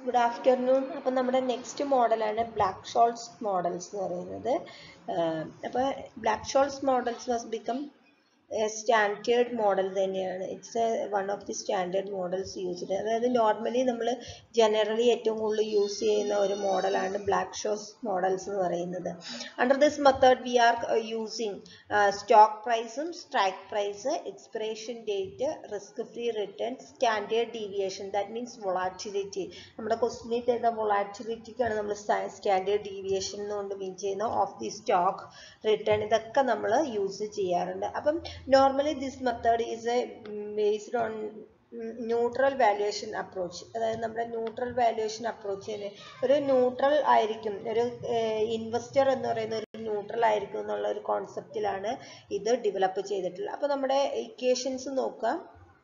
good afternoon അപ്പം നമ്മുടെ next മോഡലാണ് ബ്ലാക്ക് ഷോൾസ് മോഡൽസ് എന്ന് പറയുന്നത് അപ്പോൾ Black Scholes models was become standard model തന്നെയാണ് it's one of the standard models used അതായത് നോർമലി നമ്മൾ ജനറലി ഏറ്റവും കൂടുതൽ യൂസ് ചെയ്യുന്ന ഒരു മോഡലാണ് ബ്ലാക്ക് ഷോസ് മോഡൽസ് എന്ന് പറയുന്നത് under this method we are using stock പ്രൈസും strike price expiration date risk free return standard deviation that means volatility നമ്മുടെ ക്വസ്റ്റിനിൽ തരുന്ന വൊളാറ്റിലിറ്റിക്കാണ് നമ്മൾ സ്റ്റാൻഡേർഡ് ഡീവിയേഷൻ എന്നുകൊണ്ട് മീൻ ചെയ്യുന്ന ഓഫ് ദി സ്റ്റോക്ക് റിട്ടേൺ ഇതൊക്കെ നമ്മൾ യൂസ് ചെയ്യാറുണ്ട് അപ്പം normally this method is a based on neutral valuation approach അതായത് നമ്മുടെ ന്യൂട്രൽ വാല്യുവേഷൻ അപ്രോച്ച് ഒരു ന്യൂട്രൽ ആയിരിക്കും ഒരു ഇൻവെസ്റ്റർ എന്ന് പറയുന്ന ഒരു ന്യൂട്രൽ ആയിരിക്കും എന്നുള്ള ഒരു കോൺസെപ്റ്റിലാണ് ഇത് ഡെവലപ്പ് ചെയ്തിട്ടുള്ളത് അപ്പോൾ നമ്മുടെ ഇക്വേഷൻസ് നോക്കാം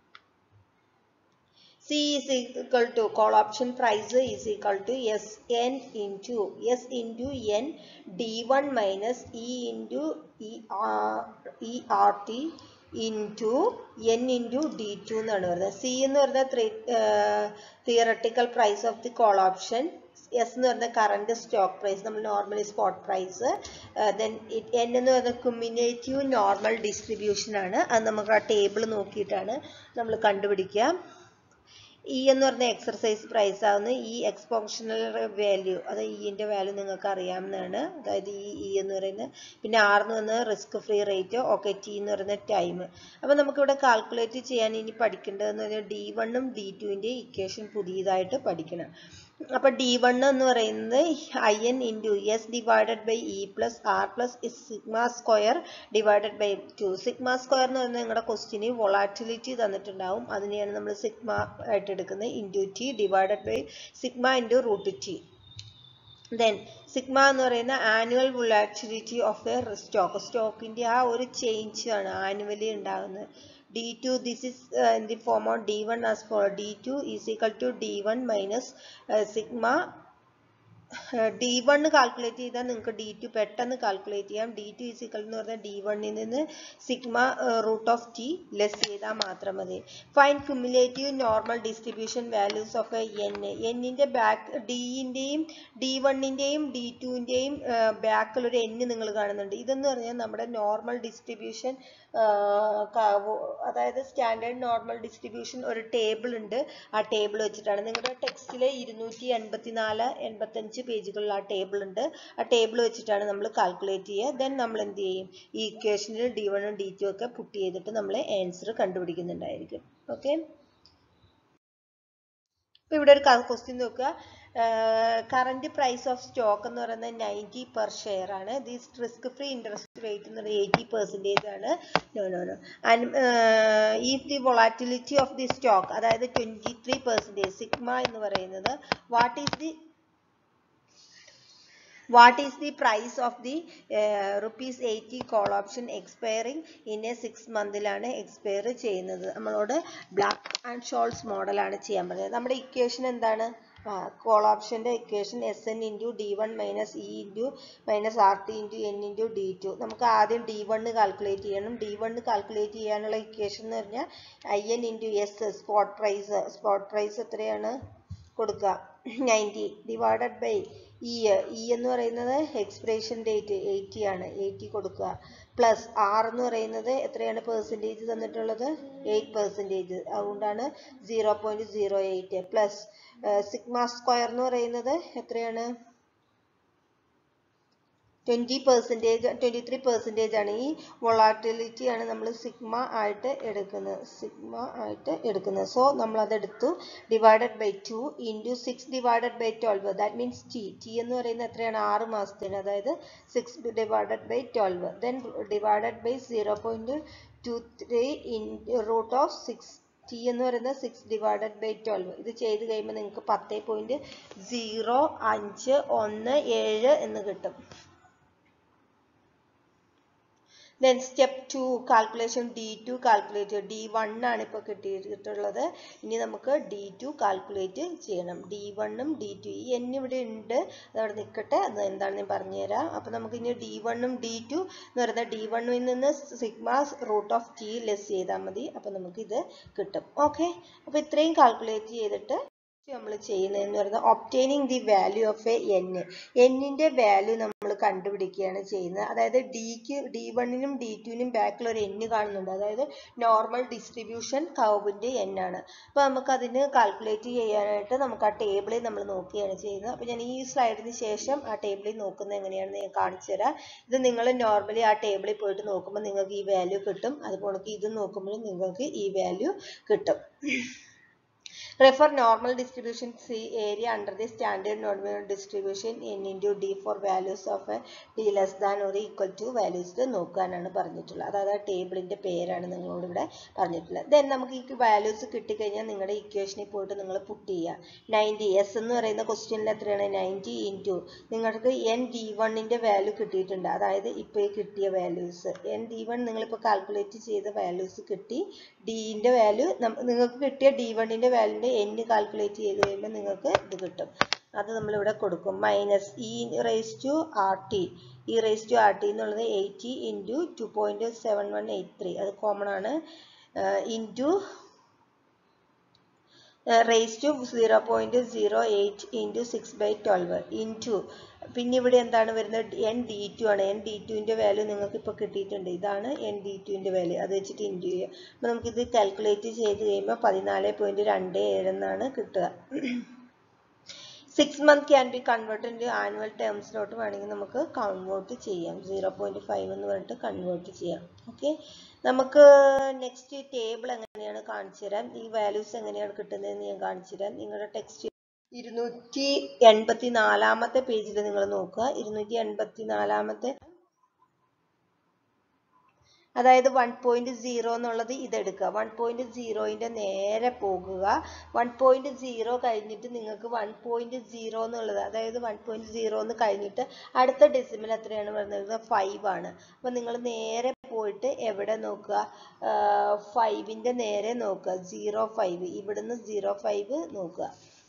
C is equal to call option price is equal to Sn into S into N D1 minus E into E, R, E RT into N into D2 എന്നാണ് പറയുന്നത് C എന്ന് പറയുന്നത് theoretical price of the call option S എന്ന് പറയുന്ന current stock price നമ്മൾ normally spot price then N എന്ന് പറയുന്ന കുമിനേറ്റീവ് normal distribution ആണ് അത് നമുക്ക് ആ ടേബിൾ നോക്കിയിട്ടാണ് നമ്മൾ കണ്ടുപിടിക്കുക ഇ എന്ന് പറഞ്ഞ എക്സർസൈസ് പ്രൈസ് ആവുന്ന ഈ എക്സ്പോഷണൽ വാല്യൂ അത് ഇന്റെ വാല്യൂ നിങ്ങൾക്ക് അറിയാവുന്നതാണ് അതായത് ഈ ഇ എന്ന് പറയുന്നത് പിന്നെ ആർ എന്ന് പറയുന്നത് risk free rate okay T എന്ന് പറയുന്ന ടൈം അപ്പോൾ നമുക്കിവിടെ കാൽക്കുലേറ്റ് ചെയ്യാൻ ഇനി പഠിക്കേണ്ടതെന്ന് പറഞ്ഞാൽ ഡി വണ്ണും ഡി ടുവിൻ്റെ ഇക്വേഷൻ പുതിയതായിട്ട് പഠിക്കണം അപ്പോൾ ഡി വൺ എന്ന് പറയുന്നത് I N into S divided by E plus R plus sigma square divided by two sigma square എന്ന് പറയുന്നത് നിങ്ങളുടെ ക്വസ്റ്റിന് വൊളാറ്റിലിറ്റി തന്നിട്ടുണ്ടാവും അതിനെയാണ് നമ്മൾ സിഗ്മ ആയിട്ട് എടുക്കുന്നത് into T divided by sigma into root T then sigma എന്ന് പറയുന്ന annual volatility of a stock സ്റ്റോക്കിൻ്റെ ആ ഒരു ചേഞ്ച് ആണ് ആനുവലി ഉണ്ടാകുന്നത് d2 this is uh, in the form of d1 as for d2 is equal to d1 minus uh, sigma D one calculate ചെയ്താൽ നിങ്ങൾക്ക് D two പെട്ടെന്ന് calculate ചെയ്യാം D two is equal എന്ന് പറഞ്ഞാൽ D വണ്ണിൽ നിന്ന് sigma root of T less ചെയ്താൽ മാത്രം മതി fine cumulative normal distribution values of N എന്നിൻ്റെ ബാക്ക് ഡിൻ്റെയും ഡി വണ്ണിൻ്റെയും ഡി ടുവിൻ്റെയും ബാക്കിൽ ഒരു എൻ നിങ്ങൾ കാണുന്നുണ്ട് ഇതെന്ന് പറഞ്ഞാൽ നമ്മുടെ നോർമൽ ഡിസ്ട്രിബ്യൂഷൻ അതായത് സ്റ്റാൻഡേർഡ് നോർമൽ ഡിസ്ട്രിബ്യൂഷൻ ഒരു ടേബിൾ ഉണ്ട് ആ ടേബിൾ വെച്ചിട്ടാണ് നിങ്ങളുടെ ടെക്സ്റ്റിൽ ഇരുന്നൂറ്റി എൺപത്തി നാല് എൺപത്തഞ്ച് പേജുകളിൽ ആ ടേബിൾ ഉണ്ട് ആ ടേബിൾ വെച്ചിട്ടാണ് നമ്മൾ കാൽക്കുലേറ്റ് ചെയ്യുക ദെൻ നമ്മൾ എന്ത് ചെയ്യും ഈ ഇക്വേഷനിൽ ഡി വണ്ണും ഡി ടു ഒക്കെ പുട്ട് ചെയ്തിട്ട് നമ്മൾ ആൻസർ കണ്ടുപിടിക്കുന്നുണ്ടായിരിക്കും ഓക്കെ ഇപ്പൊ ഇവിടെ ഒരു ക്വസ്റ്റ്യൻ നോക്കുക കറന്റ് പ്രൈസ് ഓഫ് സ്റ്റോക്ക് എന്ന് പറയുന്നത് നയൻറ്റി പെർ ഷെയർ ആണ് this risk free interest rate എന്ന് പറയുന്നത് എയ്റ്റി പെർസെൻറ്റേജ് ആണ് no no no and if the volatility of the stock അതായത് ട്വൻറ്റി ത്രീ പെർസെൻറ്റേജ് സിഗ്മ എന്ന് പറയുന്നത് what is the what is the price of the uh, rupees 80 call option expiring in a six മന്തിലാണ് expire ചെയ്യുന്നത് നമ്മളോട് black and shawls മോഡലാണ് ചെയ്യാൻ പറഞ്ഞത് നമ്മുടെ ഇക്വേഷൻ എന്താണ് കോൾ ഓപ്ഷൻ്റെ equation S N into D one minus E into minus R T into N into D two നമുക്ക് ആദ്യം ഡി വണ്ണ് കാൽക്കുലേറ്റ് ചെയ്യണം ഡി വണ്ണ് കാൽക്കുലേറ്റ് ചെയ്യാനുള്ള ഇക്വേഷൻ എന്ന് പറഞ്ഞാൽ I N into S spot price spot price എത്രയാണ് കൊടുക്കുക ninety divided by E E എന്ന് പറയുന്നത് എക്സ്പിറേഷൻ ഡേറ്റ് എയ്റ്റി ആണ് എയ്റ്റി കൊടുക്കുക പ്ലസ് ആർ എന്ന് പറയുന്നത് എത്രയാണ് പെർസെൻറ്റേജ് തന്നിട്ടുള്ളത് എയ്റ്റ് പെർസെൻറ്റേജ് അതുകൊണ്ടാണ് zero point zero eight plus sigma square എന്ന് പറയുന്നത് എത്രയാണ് twenty percentage twenty three percentage ആണ് ഈ വൊളാറ്റിലിറ്റി ആണ് നമ്മൾ സിഗ്മ ആയിട്ട് എടുക്കുന്നത് സിഗ്മ ആയിട്ട് എടുക്കുന്നത് സോ നമ്മൾ അതെടുത്തു divided by two into six divided by twelve that means T T എന്ന് പറയുന്നത് എത്രയാണ് ആറ് മാസത്തിന് അതായത് six divided by twelve then divided by zero point two three in root of six T എന്ന് പറയുന്നത് സിക്സ് ഡിവൈഡഡ് ബൈ ട്വൽവ് ഇത് ചെയ്ത് കഴിയുമ്പോൾ നിങ്ങൾക്ക് പത്ത് പോയിൻറ്റ് സീറോ അഞ്ച് ഒന്ന് ഏഴ് എന്ന് കിട്ടും then step two calculation D two calculate D one ആണ് ഇപ്പോൾ കിട്ടിയിട്ടുള്ളത് ഇനി നമുക്ക് ഡി ടു കാൽക്കുലേറ്റ് ചെയ്യണം ഡി വണ്ണും ഡി ടു ഈ എൻ ഇവിടെ ഉണ്ട് അതവിടെ നിൽക്കട്ടെ അത് എന്താണെന്ന് ഞാൻ പറഞ്ഞുതരാം അപ്പോൾ നമുക്ക് ഇനി ഡി വണ്ണും ഡി ടു എന്ന് പറയുന്നത് ഡി വണ്ണിൽ നിന്ന് sigma root of T less ചെയ്താൽ മതി അപ്പോൾ നമുക്കിത് കിട്ടും ഓക്കെ അപ്പോൾ ഇത്രയും കാൽക്കുലേറ്റ് ചെയ്തിട്ട് നമ്മൾ ചെയ്യുന്നതെന്ന് പറയുന്നത് obtaining the value of a N എന്നിന്റെ വാല്യൂ നമ്മൾ കണ്ടുപിടിക്കുകയാണ് ചെയ്യുന്നത് അതായത് ഡിക്ക് ഡി വണ്ണിനും ഡി ടുവിനും ബാക്കിൽ ഒരു എൻ കാണുന്നുണ്ട് അതായത് നോർമൽ ഡിസ്ട്രിബ്യൂഷൻ കർവിന്റെ എൻ ആണ് അപ്പോൾ നമുക്ക് അതിന് കാൽക്കുലേറ്റ് ചെയ്യാനായിട്ട് നമുക്ക് ആ ടേബിളിൽ നമ്മൾ നോക്കുകയാണ് ചെയ്യുന്നത് അപ്പോൾ ഞാൻ ഈ സ്ലൈഡിന് ശേഷം ആ ടേബിളിൽ നോക്കുന്നത് എങ്ങനെയാണെന്ന് ഞാൻ കാണിച്ചു തരാം ഇത് നിങ്ങൾ നോർമലി ആ ടേബിളിൽ പോയിട്ട് നോക്കുമ്പോൾ നിങ്ങൾക്ക് ഈ വാല്യൂ കിട്ടും അതുപോലെ ഇത് നോക്കുമ്പോഴും നിങ്ങൾക്ക് ഈ വാല്യൂ കിട്ടും Refer normal distribution C area under the standard normal distribution n into d for values of a d less than or equal to values നോക്കാനാണ് പറഞ്ഞിട്ടുള്ളത് അതായത് ആ ടേബിളിന്റെ പേരാണ് നിങ്ങളോട് ഇവിടെ പറഞ്ഞിട്ടുള്ളത് ദെൻ നമുക്ക് ഈ വാല്യൂസ് കിട്ടിക്കഴിഞ്ഞാൽ നിങ്ങളുടെ ഇക്വേഷനിൽ പോയിട്ട് നിങ്ങൾ പുട്ട് ചെയ്യുക നയൻറ്റി എസ് എന്ന് പറയുന്ന ക്വസ്റ്റ്യനിൽ എത്രയാണ് നയൻറ്റി ഇൻറ്റു നിങ്ങൾക്ക് എൻ ഡി വണ്ണിന്റെ വാല്യൂ കിട്ടിയിട്ടുണ്ട് അതായത് ഇപ്പോൾ ഈ കിട്ടിയ വാല്യൂസ് എൻ ഡി വൺ നിങ്ങളിപ്പോൾ കാൽക്കുലേറ്റ് ചെയ്ത വാല്യൂസ് കിട്ടി ഡിന്റെ വാല്യൂ നിങ്ങൾക്ക് കിട്ടിയ ഡി വണ്ണിന്റെ വാല്യൂന്റെ എൻ കാൽക്കുലേറ്റ് ചെയ്ത് കഴിയുമ്പോൾ നിങ്ങൾക്ക് ഇത് കിട്ടും അത് നമ്മളിവിടെ കൊടുക്കും minus E raise to R T E raise to R T എന്നുള്ളത് eighty into two point seven one eight three അത് കോമൺ ആണ് into raise to zero point zero eight into six by twelve into പിന്നെ ഇവിടെ എന്താണ് വരുന്നത് N D two ആണ് N D ടുവിൻ്റെ value നിങ്ങൾക്ക് ഇപ്പോൾ കിട്ടിയിട്ടുണ്ട് ഇതാണ് എൻ ഡി ടുവിൻ്റെ വാല്യൂ അത് വെച്ചിട്ട് ഇൻറ്റു ചെയ്യുക അപ്പോൾ നമുക്കിത് കാൽക്കുലേറ്റ് ചെയ്ത് കഴിയുമ്പോൾ പതിനാല് പോയിൻറ്റ് രണ്ട് ഏഴ് എന്നാണ് കിട്ടുക six month can be convert in annual ടേംസിലോട്ട് വേണമെങ്കിൽ നമുക്ക് കൺവേർട്ട് ചെയ്യാം സീറോ പോയിൻറ്റ് ഫൈവ് എന്ന് പറഞ്ഞിട്ട് കൺവേർട്ട് ചെയ്യാം ഓക്കെ നമുക്ക് നെക്സ്റ്റ് ടേബിൾ എങ്ങനെയാണ് കാണിച്ചു തരാം ഈ വാല്യൂസ് എങ്ങനെയാണ് കിട്ടുന്നതെന്ന് ഞാൻ കാണിച്ചു തരാം നിങ്ങളുടെ ടെക്സ്റ്റ് ഇരുന്നൂറ്റി എൺപത്തി നാലാമത്തെ പേജിൽ നിങ്ങൾ നോക്കുക ഇരുന്നൂറ്റി എൺപത്തി നാലാമത്തെ അതായത് വൺ പോയിന്റ് സീറോ എന്നുള്ളത് ഇതെടുക്കുക വൺ പോയിന്റ് സീറോയിന്റെ നേരെ പോകുക വൺ പോയിന്റ് സീറോ കഴിഞ്ഞിട്ട് നിങ്ങൾക്ക് വൺ പോയിന്റ് സീറോ എന്നുള്ളത് അതായത് വൺ പോയിന്റ് സീറോ എന്ന് കഴിഞ്ഞിട്ട് അടുത്ത ഡെസിമൽ എത്രയാണ് വരുന്നത് ഫൈവ് ആണ് അപ്പൊ നിങ്ങൾ നേരെ പോയിട്ട് എവിടെ നോക്കുക ഫൈവിന്റെ നേരെ നോക്കുക സീറോ ഫൈവ് ഇവിടുന്ന് സീറോ ഫൈവ് നോക്കുക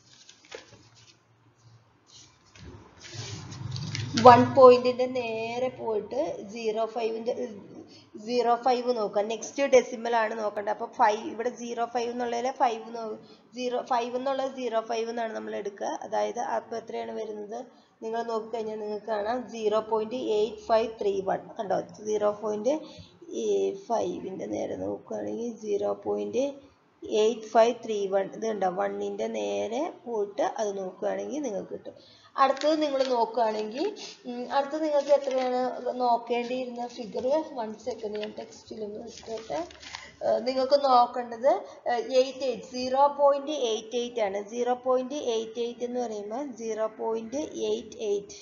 വൺ പോയിന്റിന്റെ നേരെ പോയിട്ട് സീറോ ഫൈവിന്റെ സീറോ ഫൈവ് നോക്കുക നെക്സ്റ്റ് ഡെസിമൽ ആണ് നോക്കേണ്ടത് അപ്പൊ ഫൈവ് ഇവിടെ സീറോ ഫൈവ് എന്നുള്ളതിൽ ഫൈവ് സീറോ ഫൈവ് എന്നുള്ളത് സീറോ ഫൈവ് എന്നാണ് നമ്മൾ എടുക്കുക അതായത് അപ്പൊ എത്രയാണ് വരുന്നത് നിങ്ങൾ നോക്കിക്കഴിഞ്ഞാൽ നിങ്ങൾക്ക് കാണാം zero point eight five three one കണ്ടോ സീറോ പോയിന്റ് ഫൈവിന്റെ നേരെ നോക്കുകയാണെങ്കിൽ zero point eight five three one ഇത് കണ്ടോ വണ്ണിന്റെ നേരെ പോയിട്ട് അത് നോക്കുകയാണെങ്കിൽ നിങ്ങൾക്ക് കിട്ടും അടുത്തത് നിങ്ങൾ നോക്കുകയാണെങ്കിൽ അടുത്തത് നിങ്ങൾക്ക് എത്രയാണ് നോക്കേണ്ടിയിരുന്ന ഫിഗർ വൺ സെക്കൻഡ് ഞാൻ ടെക്സ്റ്റിലൊന്ന് വെച്ചിട്ട് നിങ്ങൾക്ക് നോക്കേണ്ടത് eight eight zero point eight eight ആണ് സീറോ പോയിന്റ് എയ്റ്റ് എയ്റ്റ് എന്ന് പറയുമ്പോൾ zero point eight eight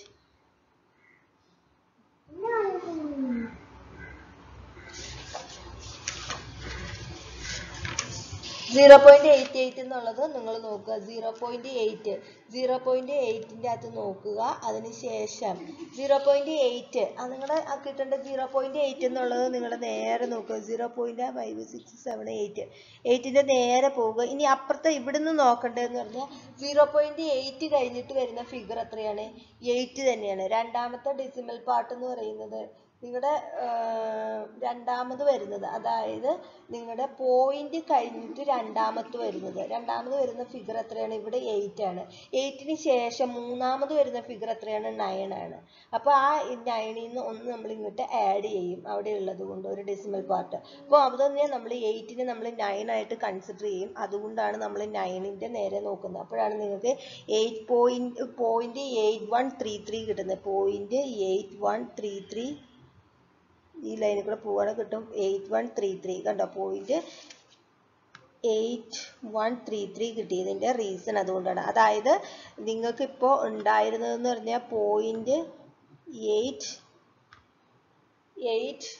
zero point eight eight എന്നുള്ളത് നിങ്ങൾ നോക്കുക zero point eight zero point എയ്റ്റിൻ്റെ അകത്ത് നോക്കുക അതിനുശേഷം സീറോ പോയിന്റ് എയ്റ്റ് ആ നിങ്ങളുടെ ആ കിട്ടേണ്ട സീറോ പോയിന്റ് എയ്റ്റ് എന്നുള്ളത് നിങ്ങൾ നേരെ നോക്കുക zero point five six seven eight എയ്റ്റിൻ്റെ നേരെ പോവുക ഇനി അപ്പുറത്തെ ഇവിടുന്ന് നോക്കേണ്ടതെന്ന് പറഞ്ഞാൽ സീറോ പോയിന്റ് എയ്റ്റ് കഴിഞ്ഞിട്ട് വരുന്ന ഫിഗർ എത്രയാണ് എയ്റ്റ് തന്നെയാണ് രണ്ടാമത്തെ ഡെസിമൽ പാർട്ട് എന്ന് പറയുന്നത് നിങ്ങളുടെ രണ്ടാമത് വരുന്നത് അതായത് നിങ്ങളുടെ പോയിന്റ് കഴിഞ്ഞിട്ട് രണ്ടാമത് വരുന്നത് രണ്ടാമത് വരുന്ന ഫിഗർ എത്രയാണ് ഇവിടെ എയ്റ്റ് ആണ് എയ്റ്റിന് ശേഷം മൂന്നാമത് വരുന്ന ഫിഗർ എത്രയാണ് നയൻ ആണ് അപ്പോൾ ആ നയനിൽ നിന്ന് ഒന്ന് നമ്മൾ ഇങ്ങോട്ട് ആഡ് ചെയ്യും അവിടെ ഉള്ളത് കൊണ്ട് ഒരു ഡെസിമൽ പാർട്ട് അപ്പോൾ അത് തന്നെ നമ്മൾ എയ്റ്റിനെ നമ്മൾ നയൻ ആയിട്ട് കൺസിഡർ ചെയ്യും അതുകൊണ്ടാണ് നമ്മൾ നയനിൻ്റെ നേരെ നോക്കുന്നത് അപ്പോഴാണ് നിങ്ങൾക്ക് eight point point eight one three three കിട്ടുന്നത് point eight one three three ഈ ലൈനിൽ കൂടെ പോവാണ് കിട്ടും എയ്റ്റ് വൺ ത്രീ ത്രീ കണ്ടോ point eight one three three കിട്ടിയതിൻ്റെ റീസൺ അതുകൊണ്ടാണ് അതായത് നിങ്ങൾക്ക് ഇപ്പോൾ ഉണ്ടായിരുന്നതെന്ന് പറഞ്ഞാൽ point eight eight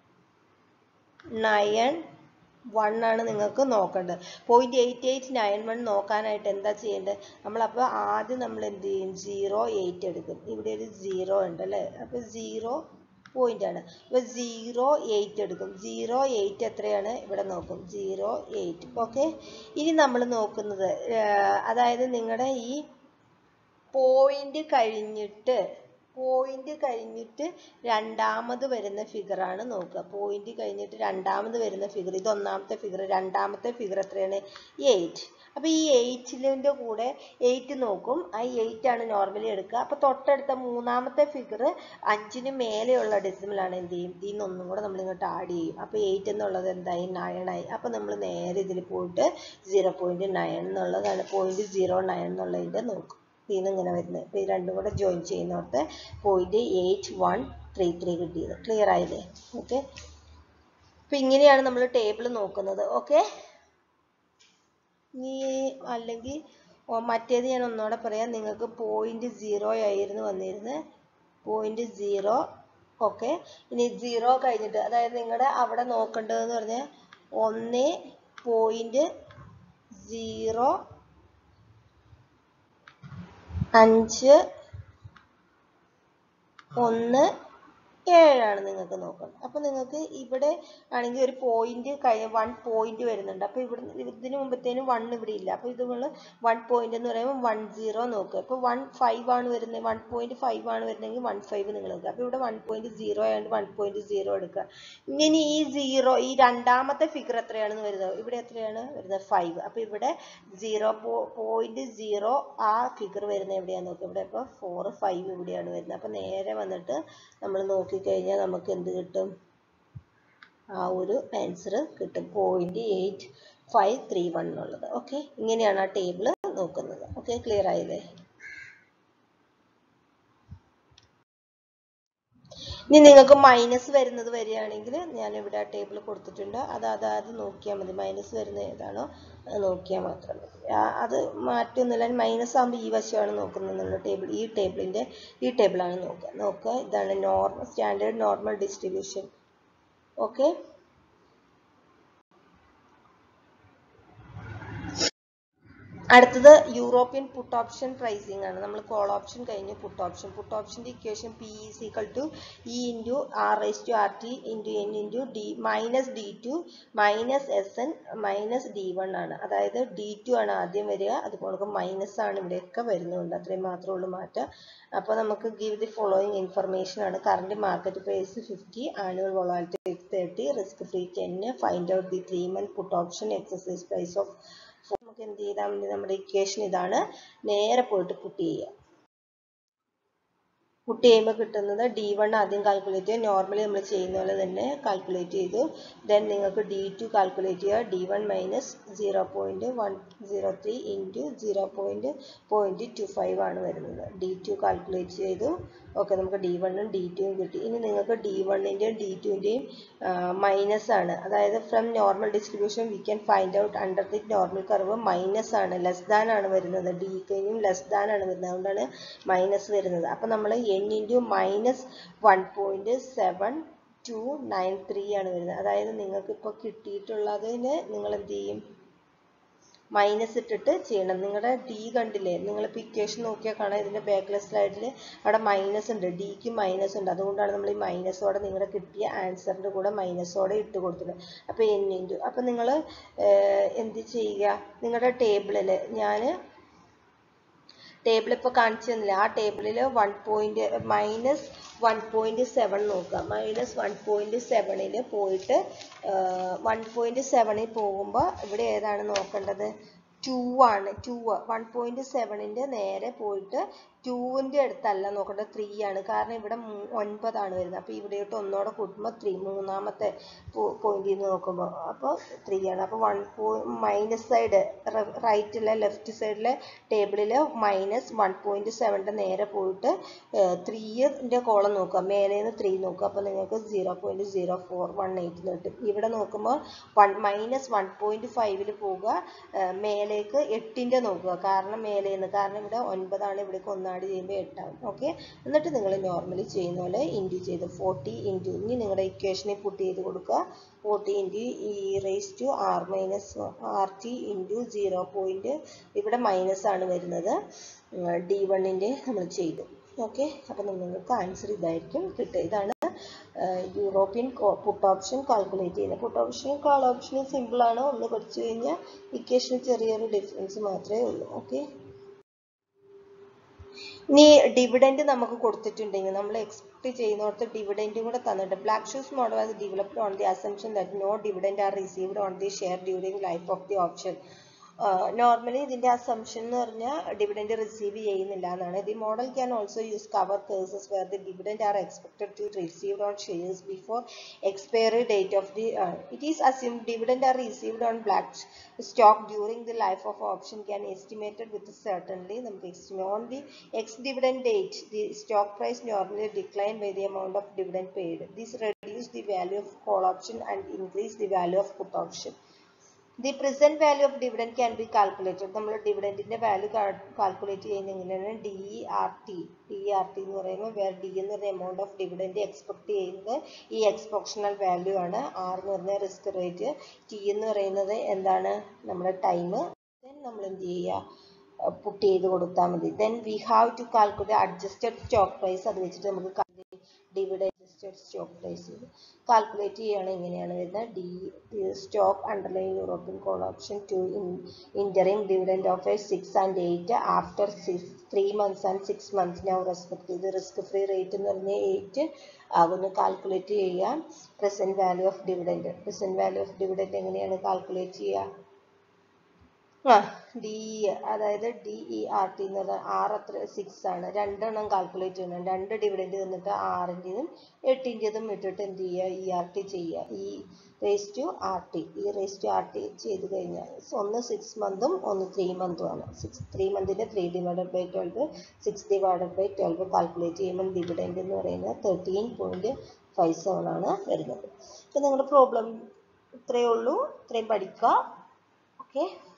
nine one ആണ് നിങ്ങൾക്ക് നോക്കേണ്ടത് point eight eight nine one നോക്കാനായിട്ട് എന്താ ചെയ്യേണ്ടത് നമ്മളപ്പോൾ ആദ്യം നമ്മൾ എന്ത് ചെയ്യും സീറോ എയ്റ്റ് എടുക്കും ഇവിടെ ഒരു സീറോ ഉണ്ട് അല്ലേ അപ്പോൾ സീറോ പോയിന്റ് ആണ് അപ്പോൾ സീറോ എയ്റ്റ് എടുക്കും സീറോ എയ്റ്റ് എത്രയാണ് ഇവിടെ നോക്കും സീറോ എയ്റ്റ് ഓക്കെ ഇനി നമ്മൾ നോക്കുന്നത് അതായത് നിങ്ങളുടെ ഈ പോയിന്റ് കഴിഞ്ഞിട്ട് പോയിന്റ് കഴിഞ്ഞിട്ട് രണ്ടാമത് വരുന്ന ഫിഗർ ആണ് നോക്കുക പോയിന്റ് കഴിഞ്ഞിട്ട് രണ്ടാമത് വരുന്ന ഫിഗർ ഇത് ഒന്നാമത്തെ ഫിഗർ രണ്ടാമത്തെ ഫിഗർ എത്രയാണ് എയ്റ്റ് അപ്പൊ ഈ എയ്റ്റിൻ്റെ കൂടെ എയ്റ്റ് നോക്കും ആ എയ്റ്റ് ആണ് നോർമലി എടുക്കുക അപ്പൊ തൊട്ടടുത്ത മൂന്നാമത്തെ ഫിഗർ അഞ്ചിന് മേലെയുള്ള ഡെസിമൽ ആണ് എന്ത് ചെയ്യും ഇതിൽ നിന്ന് ഒന്നും കൂടെ നമ്മൾ ഇങ്ങോട്ട് ആഡ് ചെയ്യും അപ്പൊ എയ്റ്റ് എന്നുള്ളത് എന്തായി നയൻ ആയി അപ്പൊ നമ്മൾ നേരെ ഇതിൽ പോയിട്ട് സീറോ പോയിന്റ് നയൻ എന്നുള്ളതാണ് പോയിന്റ് സീറോ നയൻ എന്നുള്ളതിന്റെ നോക്കും ഇതിൽ നിന്ന് ഇങ്ങനെ വരുന്നത് ഇപ്പൊ ഈ രണ്ടും കൂടെ ജോയിൻ ചെയ്യുന്നിടത്ത് point eight one three three കിട്ടിയത് ക്ലിയർ ആയില്ലേ ഓക്കെ അപ്പൊ ഇങ്ങനെയാണ് നമ്മൾ ടേബിൾ നോക്കുന്നത് ഓക്കെ ഇനി അല്ലെങ്കിൽ മറ്റേത് ഞാൻ ഒന്നുകൂടെ പറയാം നിങ്ങൾക്ക് പോയിന്റ് സീറോ ആയിരുന്നു വന്നിരുന്നത് പോയിന്റ് സീറോ ഓക്കെ ഇനി സീറോ കഴിഞ്ഞിട്ട് അതായത് നിങ്ങളുടെ അവിടെ നോക്കേണ്ടതെന്ന് പറഞ്ഞാൽ ഒന്ന് പോയിന്റ് സീറോ അഞ്ച് ഒന്ന് ഏഴാണ് നിങ്ങൾക്ക് നോക്കേണ്ടത് അപ്പൊ നിങ്ങൾക്ക് ഇവിടെ ആണെങ്കിൽ ഒരു പോയിന്റ് കഴിഞ്ഞ വൺ പോയിന്റ് വരുന്നുണ്ട് അപ്പൊ ഇവിടെ ഇതിന് മുമ്പത്തേനും വൺ ഇവിടെ ഇല്ല അപ്പൊ ഇത് നിങ്ങൾ വൺ പോയിന്റ് എന്ന് പറയുമ്പോൾ വൺ സീറോ നോക്കുക അപ്പൊ വൺ ഫൈവ് ആണ് വരുന്നത് വൺ പോയിന്റ് ഫൈവ് ആണ് വരുന്നതെങ്കിൽ വൺ ഫൈവ് നിങ്ങൾ നോക്കുക അപ്പൊ ഇവിടെ വൺ പോയിന്റ് സീറോ ആയതുകൊണ്ട് വൺ പോയിന്റ് സീറോ എടുക്കുക ഇങ്ങനെ ഈ സീറോ ഈ രണ്ടാമത്തെ ഫിഗർ എത്രയാണെന്ന് വരുന്നത് ഇവിടെ എത്രയാണ് വരുന്നത് ഫൈവ് അപ്പൊ ഇവിടെ സീറോ പോയിന്റ് സീറോ ആ ഫിഗർ വരുന്നത് എവിടെയാന്ന് നോക്കുക ഇവിടെ ഇപ്പൊ ഫോർ ഫൈവ് ഇവിടെയാണ് വരുന്നത് അപ്പൊ നേരെ വന്നിട്ട് നമ്മൾ നോക്കിക്കഴിഞ്ഞാൽ നമുക്ക് എന്ത് കിട്ടും ആ ഒരു ആൻസർ കിട്ടും point eight five three one എന്നുള്ളത് ഓക്കെ ഇങ്ങനെയാണ് ആ ടേബിൾ നോക്കുന്നത് ഓക്കെ ക്ലിയർ ആയില്ലേ ഇനി നിങ്ങൾക്ക് മൈനസ് വരുന്നത് വരികയാണെങ്കിൽ ഞാൻ ഇവിടെ ആ ടേബിൾ കൊടുത്തിട്ടുണ്ട് അത് അതായത് നോക്കിയാൽ മതി മൈനസ് വരുന്നത് ഏതാണോ അത് നോക്കിയാൽ മാത്രം മതി അത് മാറ്റൊന്നുമില്ല മൈനസ് ആകുമ്പോൾ ഈ വശമാണ് നോക്കുന്നത് നിങ്ങൾ ടേബിൾ ഈ ടേബിളിൻ്റെ ഈ ടേബിളാണ് നോക്കുക നോക്കുക ഇതാണ് normal standard normal distribution okay അടുത്തത് യൂറോപ്യൻ പുട്ട് ഓപ്ഷൻ പ്രൈസിംഗ് ആണ് നമ്മൾ കോൾ ഓപ്ഷൻ കഴിഞ്ഞു പുട്ട് ഓപ്ഷൻ പുട്ട് ഓപ്ഷന്റെ equation P is equal to E into R raise to R T into N into D minus D two minus S N minus D one ആണ് അതായത് D two ആണ് ആദ്യം വരിക അതുപോലെ minus ആണ് ഇവിടെയൊക്കെ വരുന്നുണ്ട് അത്രയും മാത്രമേ ഉള്ളൂ മാറ്റം അപ്പോൾ നമുക്ക് ഗിവ് ദി ഫോളോയിങ് ഇൻഫർമേഷൻ ആണ് current market price fifty annual volatility thirty risk free ടെന്ന് find out the three month put option exercise price of നമുക്ക് എന്ത് ചെയ്താൽ മതി നമ്മുടെ ഇക്വേഷൻ ഇതാണ് നേരെ പോയിട്ട് പുട്ട് ചെയ്യുക പുട്ട് ചെയ്യുമ്പോൾ കിട്ടുന്നത് ഡി വൺ ആദ്യം കാൽക്കുലേറ്റ് ചെയ്യുക നോർമലി നമ്മൾ ചെയ്യുന്ന പോലെ തന്നെ കാൽക്കുലേറ്റ് ചെയ്തു ദെൻ നിങ്ങൾക്ക് ഡി ടു കാൽക്കുലേറ്റ് ചെയ്യുക D one minus zero point one zero three into zero point point two five ആണ് വരുന്നത് ഡി ടു കാൽക്കുലേറ്റ് ചെയ്തു ഓക്കെ നമുക്ക് ഡി വണ്ണും ഡി ടുവും കിട്ടി ഇനി നിങ്ങൾക്ക് ഡി വണ്ണിൻ്റെയും ഡി ടുവിൻ്റെയും മൈനസ് ആണ് അതായത് from normal distribution we can find out under the normal curve minus ആണ് ലെസ് ദാൻ ആണ് വരുന്നത് ഡി കഴിഞ്ഞും ലെസ് ദാൻ ആണ് വരുന്നത് അതുകൊണ്ടാണ് മൈനസ് വരുന്നത് അപ്പം നമ്മൾ N into minus one point seven two nine three ആണ് വരുന്നത് അതായത് നിങ്ങൾക്ക് ഇപ്പോൾ കിട്ടിയിട്ടുള്ളതിന് നിങ്ങൾ എന്ത് ചെയ്യും മൈനസ് ഇട്ടിട്ട് ചെയ്യണം നിങ്ങളുടെ ഡി കണ്ടില്ലേ നിങ്ങൾ ഇപ്പോൾ ഇക്വേഷൻ നോക്കിയാൽ കാണാം ഇതിൻ്റെ ബാക്കിലെ സ്ലൈഡിൽ അവിടെ മൈനസ് ഉണ്ട് ഡിക്ക് മൈനസ് ഉണ്ട് അതുകൊണ്ടാണ് നമ്മൾ ഈ മൈനസോടെ നിങ്ങളുടെ കിട്ടിയ ആൻസറിൻ്റെ കൂടെ മൈനസോടെ ഇട്ട് കൊടുത്തിട്ടുണ്ട് അപ്പോൾ എൻ ഇൻറ്റു അപ്പോൾ നിങ്ങൾ എന്ത് ചെയ്യുക നിങ്ങളുടെ ടേബിളിൽ ഞാൻ ടേബിൾ ഇപ്പോൾ കാണിച്ചു തന്നില്ല ആ ടേബിളിൽ one point minus one point seven നോക്കുക മൈനസ് വൺ പോയിന്റ് സെവനിൽ പോയിട്ട് വൺ പോയിന്റ് സെവനിൽ പോകുമ്പോൾ ഇവിടെ ഏതാണ് നോക്കേണ്ടത് ടു ആണ് ടു വൺ പോയിന്റ് സെവനിൻ്റെ നേരെ പോയിട്ട് ടുവിൻ്റെ അടുത്തല്ല നോക്കേണ്ടത് ത്രീ ആണ് കാരണം ഇവിടെ ഒൻപതാണ് വരുന്നത് അപ്പോൾ ഇവിടെയോട്ട് ഒന്നോടെ കൂട്ടുമ്പോൾ ത്രീ മൂന്നാമത്തെ പോയിന്റിൽ നിന്ന് നോക്കുമ്പോൾ അപ്പോൾ ത്രീ ആണ് അപ്പോൾ വൺ പോ മൈനസ് സൈഡ് റൈറ്റിലെ ലെഫ്റ്റ് സൈഡിലെ ടേബിളിൽ മൈനസ് വൺ പോയിന്റ് സെവൻ്റെ നേരെ പോയിട്ട് ത്രീൻ്റെ കോളം നോക്കുക മേലെ നിന്ന് ത്രീ നോക്കുക അപ്പോൾ നിങ്ങൾക്ക് zero point zero four one eight കിട്ടും ഇവിടെ നോക്കുമ്പോൾ വൺ മൈനസ് വൺ പോയിന്റ് ഫൈവിൽ പോവുക മേലേക്ക് എട്ടിൻ്റെ നോക്കുക കാരണം മേലെ നിന്ന് കാരണം ഇവിടെ ഒൻപതാണ് ഇവിടേക്ക് ഒന്ന് ആഡ് ചെയ്യുമ്പോൾ എട്ടാവും ഓക്കെ എന്നിട്ട് നിങ്ങൾ നോർമലി ചെയ്യുന്ന പോലെ ഇൻറ്റു ചെയ്ത് ഫോർട്ടി ഇൻറ്റു ഇനി നിങ്ങളുടെ ഇക്വേഷനെ പുട്ട് ചെയ്ത് കൊടുക്കുക forty into E raise to R minus R T into zero point ഇവിടെ മൈനസ് ആണ് വരുന്നത് ഡി വണ്ണിൻ്റെ നമ്മൾ ചെയ്തു ഓക്കെ അപ്പം നിങ്ങൾക്ക് ആൻസർ ഇതായിരിക്കും കിട്ടുക ഇതാണ് യൂറോപ്യൻ പുട്ട് ഓപ്ഷൻ കാൽക്കുലേറ്റ് ചെയ്യുന്നത് പുട്ട് ഓപ്ഷനും കാൾ ഓപ്ഷനും സിമ്പിളാണ് ഒന്ന് പഠിച്ചു കഴിഞ്ഞാൽ ഇക്വേഷന് ചെറിയൊരു ഡിഫറൻസ് മാത്രമേ ഉള്ളൂ ഓക്കെ ഇനി ഡിവിഡൻഡ് നമുക്ക് കൊടുത്തിട്ടുണ്ടെങ്കിൽ നമ്മൾ എക്സ്പെക്ട് ചെയ്യുന്നിടത്ത് ഡിവിഡൻഡും കൂടെ തന്നിട്ട് ബ്ലാക്ക് ഷൂസ് model was developed on the assumption that no dividend are received on the share during life of the option normally ഇതിന്റെ അസംഷൻ എന്ന് പറഞ്ഞാൽ ഡിവിഡൻഡ് റിസീവ് ചെയ്യുന്നില്ല എന്നാണ് the model can also use cover cases where the dividend are expected to received on shares before expiry date of the uh, it is assumed dividend are received on black stock during the life of option can estimated with certainty നമുക്ക് estimate on the ex dividend date the stock price normally decline by the amount of dividend paid this reduce the value of call option and increase the value of put option the present value of dividend can be calculated നമ്മൾ ഡിവിഡൻഡിന്റെ value calculate ചെയ്യുന്നത് എങ്ങനെയാണ് D R T D R T എന്ന് പറയുമ്പോൾ വേറെ D എന്ന് പറഞ്ഞ amount of dividend expect ചെയ്യുന്നത് ഈ എക്സ്പോഷണൽ വാല്യൂ ആണ് ആർ എന്ന് പറഞ്ഞ റിസ്ക് റേറ്റ് ടി എന്ന് പറയുന്നത് എന്താണ് നമ്മുടെ ടൈം ദെൻ നമ്മൾ എന്ത് ചെയ്യുക പുട്ട് ചെയ്ത് കൊടുത്താൽ മതി then we have to calculate adjusted stock price അത് വെച്ചിട്ട് നമുക്ക് dividend adjusted stock price calculate ചെയ്യുകയാണെങ്കിൽ ഇങ്ങനെയാണ് വരുന്നത് D stock underline European call option two interim dividend of a six and eight after six three months and six months now respect ചെയ്ത് risk free rate എന്ന് പറഞ്ഞാൽ eight ആകുന്നു calculate ചെയ്യുക present value of dividend present value of dividend എങ്ങനെയാണ് calculate ചെയ്യുക ആ D അതായത് D E R T എന്ന് പറഞ്ഞാൽ ആർ അത്ര സിക്സ് ആണ് രണ്ടെണ്ണം കാൽക്കുലേറ്റ് ചെയ്യണം രണ്ട് ഡിവിഡൻഡ് തന്നിട്ട് ആറിൻ്റെതും എട്ടിൻ്റെതും ഇട്ടിട്ട് എന്ത് ചെയ്യുക ഇ ആർ ടി ചെയ്യുക E raise to R T E raise to R T ചെയ്ത് കഴിഞ്ഞാൽ ഒന്ന് സിക്സ് മന്തും ഒന്ന് ത്രീ മന്തും ആണ് സിക്സ് ത്രീ മന്തിൻ്റെ three divided by twelve six divided by twelve calculate ചെയ്യുമ്പോൾ ഡിവിഡൻഡ് എന്ന് പറയുന്നത് തേർട്ടീൻ പോയിൻറ്റ് ഫൈവ് സെവൻ ആണ് വരുന്നത് ഇപ്പം നിങ്ങളുടെ പ്രോബ്ലം ഇത്രയേ ഉള്ളൂ ഇത്രയും പഠിക്കുക ഓക്കെ